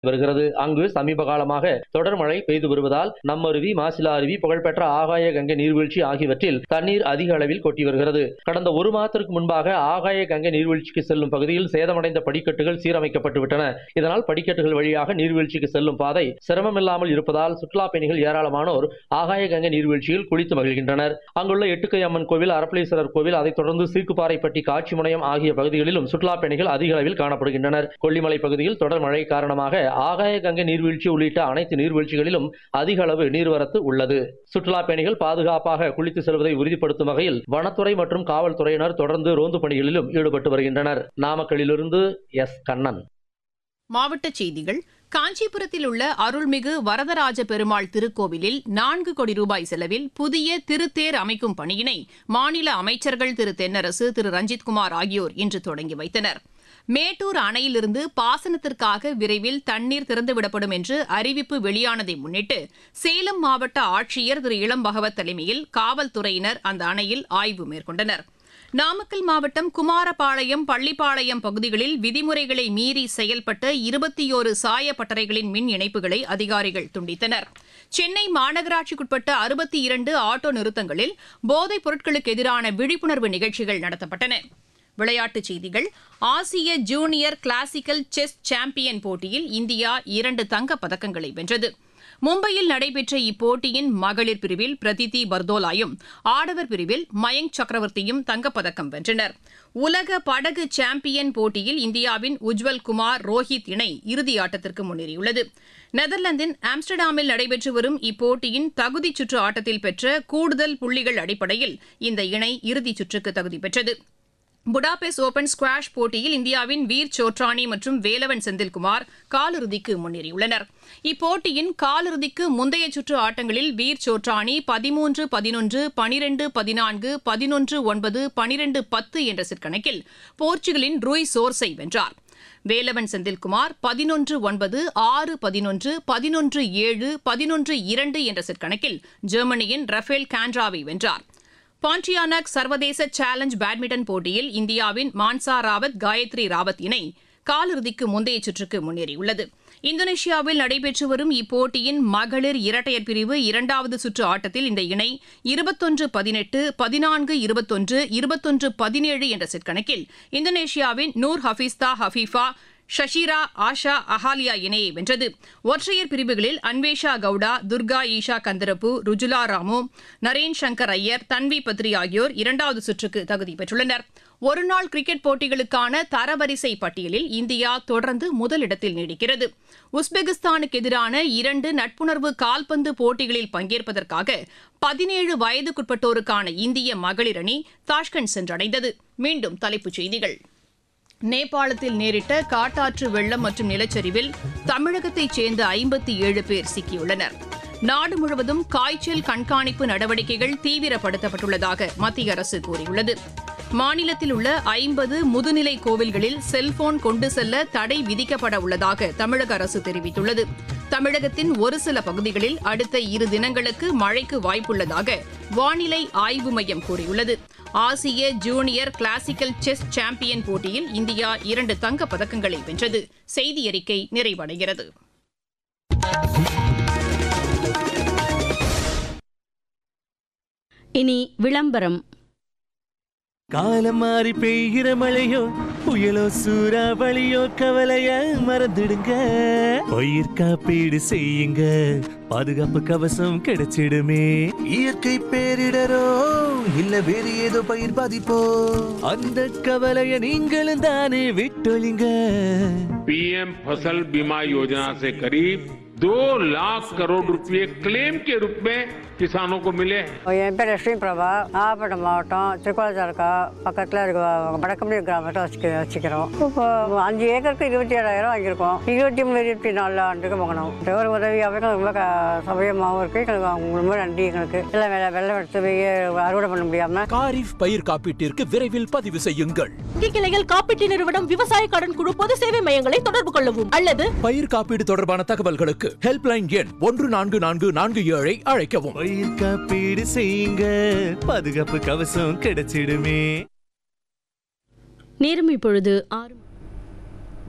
வருகிறது அங்கு சமீப காலமாக தொடர் மழை பெய்து வருவதால் நம்மருவி மாசிலா அருவி புகழ்பெற்ற ஆகாய கங்கை நீர்வீழ்ச்சி ஆகியவற்றில் தண்ணீர் அதிக அளவில் கொட்டி வருகிறது கடந்த ஒரு மாதத்திற்கு முன்பாக ஆகாய கங்கை நீர்வீழ்ச்சிக்கு செல்லும் பகுதியில் சேதமடைந்த படிக்கட்டுகள் சீரமைக்கப்பட்டு விட்டன இதனால் படிக்கட்டுகள் வழியாக நீர்வீழ்ச்சிக்கு செல்லும் பாதை சிரமமில்லாமல் இருப்பதால் சுற்றுலா பயணிகள் ஏராளமானோர் ஆகாய கங்கை நீர்வீழ்ச்சியில் குளித்து மகிழ்கின்றனர் அங்குள்ள எட்டுக்கை அம்மன் கோவில் அரப்பளீஸ்வரர் கோவில் அதைத் தொடர்ந்து சீக்குப்பாறைப்பட்டி காட்சி முனையம் ஆகிய பகுதிகளிலும் சுற்றுலா பயணிகள் அதிக அளவில் காணப்படுகின்றனர் கொல்லிமலை பகுதியில் தொடர் மழை காரணமாக ஆகாய கங்கை நீர்வீழ்ச்சி உள்ளிட்ட அனைத்து நீர்வீழ்ச்சிகளிலும் அதிக அளவு நீர்வரத்து உள்ளது சுற்றுலா பயணிகள் பாதுகாப்பாக குளித்து செல்வதை உறுதிப்படுத்தும் வகையில் வனத்துறை மற்றும் காவல்துறையினர் தொடர்ந்து ரோந்து பணிகளிலும் ஈடுபட்டு வருகின்றனர் நாமக்கலிலிருந்து எஸ் கண்ணன் மாவட்டச் செய்திகள் காஞ்சிபுரத்தில் உள்ள அருள்மிகு வரதராஜ பெருமாள் திருக்கோவிலில் நான்கு கோடி ரூபாய் செலவில் புதிய திருத்தேர் அமைக்கும் பணியினை மாநில அமைச்சர்கள் திரு தென்னரசு திரு ரஞ்சித்குமார் ஆகியோர் இன்று தொடங்கி வைத்தனர் மேட்டூர் அணையிலிருந்து பாசனத்திற்காக விரைவில் தண்ணீர் திறந்துவிடப்படும் என்று அறிவிப்பு வெளியானதை முன்னிட்டு சேலம் மாவட்ட ஆட்சியர் திரு இளம் பகவத் தலைமையில் காவல்துறையினர் அந்த அணையில் ஆய்வு மேற்கொண்டனர் நாமக்கல் மாவட்டம் குமாரபாளையம் பள்ளிப்பாளையம் பகுதிகளில் விதிமுறைகளை மீறி செயல்பட்ட இருபத்தியோரு சாய பட்டறைகளின் மின் இணைப்புகளை அதிகாரிகள் துண்டித்தனர் சென்னை மாநகராட்சிக்குட்பட்ட அறுபத்தி இரண்டு ஆட்டோ நிறுத்தங்களில் போதைப் பொருட்களுக்கு எதிரான விழிப்புணர்வு நிகழ்ச்சிகள் நடத்தப்பட்டன விளையாட்டுச் செய்திகள் ஆசிய ஜூனியர் கிளாசிக்கல் செஸ் சாம்பியன் போட்டியில் இந்தியா இரண்டு தங்கப் பதக்கங்களை வென்றது மும்பையில் நடைபெற்ற இப்போட்டியின் மகளிர் பிரிவில் பிரதிதி பர்தோலாயும் ஆடவர் பிரிவில் மயங்க் சக்கரவர்த்தியும் தங்கப்பதக்கம் வென்றனர் உலக படகு சாம்பியன் போட்டியில் இந்தியாவின் உஜ்வல் குமார் ரோஹித் இணை இறுதி ஆட்டத்திற்கு முன்னேறியுள்ளது நெதர்லாந்தின் ஆம்ஸ்டர்டாமில் நடைபெற்று வரும் இப்போட்டியின் தகுதிச் சுற்று ஆட்டத்தில் பெற்ற கூடுதல் புள்ளிகள் அடிப்படையில் இந்த இணை இறுதிச் சுற்றுக்கு தகுதி பெற்றது புடாபெஸ்ட் ஓபன் ஸ்குவாஷ் போட்டியில் இந்தியாவின் வீர் சோட்ரானி மற்றும் வேலவன் செந்தில்குமார் காலிறுதிக்கு முன்னேறியுள்ளனர் இப்போட்டியின் காலிறுதிக்கு முந்தைய சுற்று ஆட்டங்களில் வீர் சோட்ரானி பதிமூன்று பதினொன்று பனிரெண்டு பதினான்கு பதினொன்று ஒன்பது பனிரெண்டு பத்து என்ற சிற்கணக்கில் போர்ச்சுகலின் ரூய் சோர்ஸை வென்றார் வேலவன் செந்தில்குமார் பதினொன்று ஒன்பது ஆறு பதினொன்று பதினொன்று ஏழு பதினொன்று இரண்டு என்ற செட்கணக்கில் ஜெர்மனியின் ரஃபேல் கான்ட்ராவை வென்றார் பாண்டியானக் சர்வதேச சேலஞ்ச் பேட்மிண்டன் போட்டியில் இந்தியாவின் மான்சா ராவத் காயத்ரி ராவத் இணை காலிறுதிக்கு முந்தைய சுற்றுக்கு முன்னேறியுள்ளது இந்தோனேஷியாவில் நடைபெற்று வரும் இப்போட்டியின் மகளிர் இரட்டையர் பிரிவு இரண்டாவது சுற்று ஆட்டத்தில் இந்த இணை இருபத்தொன்று பதினெட்டு பதினான்கு இருபத்தொன்று இருபத்தொன்று பதினேழு என்ற செட் கணக்கில் இந்தோனேஷியாவின் நூர் ஹஃபீஸ்தா ஹஃபீஃபா ஷஷீரா ஆஷா அஹாலியா இணையை வென்றது ஒற்றையர் பிரிவுகளில் அன்வேஷா கவுடா துர்கா ஈஷா கந்தரப்பு ருஜுலா ராமு நரேன் சங்கர் ஐயர் தன்வி பத்ரி ஆகியோர் இரண்டாவது சுற்றுக்கு தகுதி பெற்றுள்ளனர் ஒருநாள் கிரிக்கெட் போட்டிகளுக்கான தரவரிசை பட்டியலில் இந்தியா தொடர்ந்து முதலிடத்தில் நீடிக்கிறது உஸ்பெகிஸ்தானுக்கு எதிரான இரண்டு நட்புணர்வு கால்பந்து போட்டிகளில் பங்கேற்பதற்காக பதினேழு வயதுக்குட்பட்டோருக்கான இந்திய மகளிர் அணி தாஷ்கண்ட் சென்றடைந்தது மீண்டும் தலைப்புச் செய்திகள் நேபாளத்தில் நேரிட்ட காட்டாற்று வெள்ளம் மற்றும் நிலச்சரிவில் தமிழகத்தைச் சேர்ந்த ஐம்பத்தி ஏழு பேர் சிக்கியுள்ளனர் நாடு முழுவதும் காய்ச்சல் கண்காணிப்பு நடவடிக்கைகள் தீவிரப்படுத்தப்பட்டுள்ளதாக மத்திய அரசு கூறியுள்ளது மாநிலத்தில் உள்ள ஐம்பது முதுநிலை கோவில்களில் செல்போன் கொண்டு செல்ல தடை விதிக்கப்பட உள்ளதாக தமிழக அரசு தெரிவித்துள்ளது தமிழகத்தின் ஒரு சில பகுதிகளில் அடுத்த இரு தினங்களுக்கு மழைக்கு வாய்ப்புள்ளதாக வானிலை ஆய்வு மையம் கூறியுள்ளது ஆசிய ஜூனியர் கிளாசிக்கல் செஸ் சாம்பியன் போட்டியில் இந்தியா இரண்டு தங்கப் பதக்கங்களை வென்றது செய்தி அறிக்கை நிறைவடைகிறது இனி விளம்பரம் காலம் மாறி பெய்கிற மழையோ புயலோ சூறாவளியோ கவலைய மறந்துடுங்க பயிர் காப்பீடு செய்யுங்க பாதுகாப்பு கவசம் கிடைச்சிடுமே இயற்கை பேரிடரோ இல்ல வேறு ஏதோ பயிர் பாதிப்போ அந்த கவலைய நீங்களும் தானே விட்டொழிங்க पीएम फसल बीमा योजना से करीब दो लाख करोड़ रुपए क्लेम के रूप में किसानों को मिले हैं என் பேர் லட்சுமி பிரபா நாகப்பட்டினம் மாவட்டம் திருக்கோளத்தாலுக்கா பக்கத்தில் இருக்க வடக்கம்பி கிராமத்தை வச்சுக்க வச்சுக்கிறோம் இப்போ அஞ்சு ஏக்கருக்கு இருபத்தி ஏழாயிரம் வாங்கியிருக்கோம் இருபத்தி மூணு இருபத்தி நாலு ஆண்டுக்கு வாங்கினோம் இந்த ஒரு உதவியாகவே எங்களுக்கு ரொம்ப க- சௌகரியமாகவும் இருக்குது எங்களுக்கு அவங்க ரொம்ப நன்றி எங்களுக்கு எல்லாம் வெள்ளம் வெள்ளம் எடுத்து போய் அறுவடை பண்ண முடியாமல் காரிஃப் பயிர் காப்பீட்டிற்கு விரைவில் பதிவு செய்யுங்கள் கிளைகள் காப்பீட்டு நிறுவனம் விவசாய கடன் குழு பொது சேவை மையங்களை தொடர்பு கொள்ளவும் அல்லது பயிர் காப்பீடு தொடர்பான தகவல்களுக்கு ஹெல்ப்லைன் எண் ஒன்று நான்கு நான்கு நான்கு ஏழை அழைக்கவும் பயிர் காப்பீடு செய்யுங்க பாதுகாப்பு கவசம் கிடைச்சிடுமே நேரம் இப்பொழுது ஆறு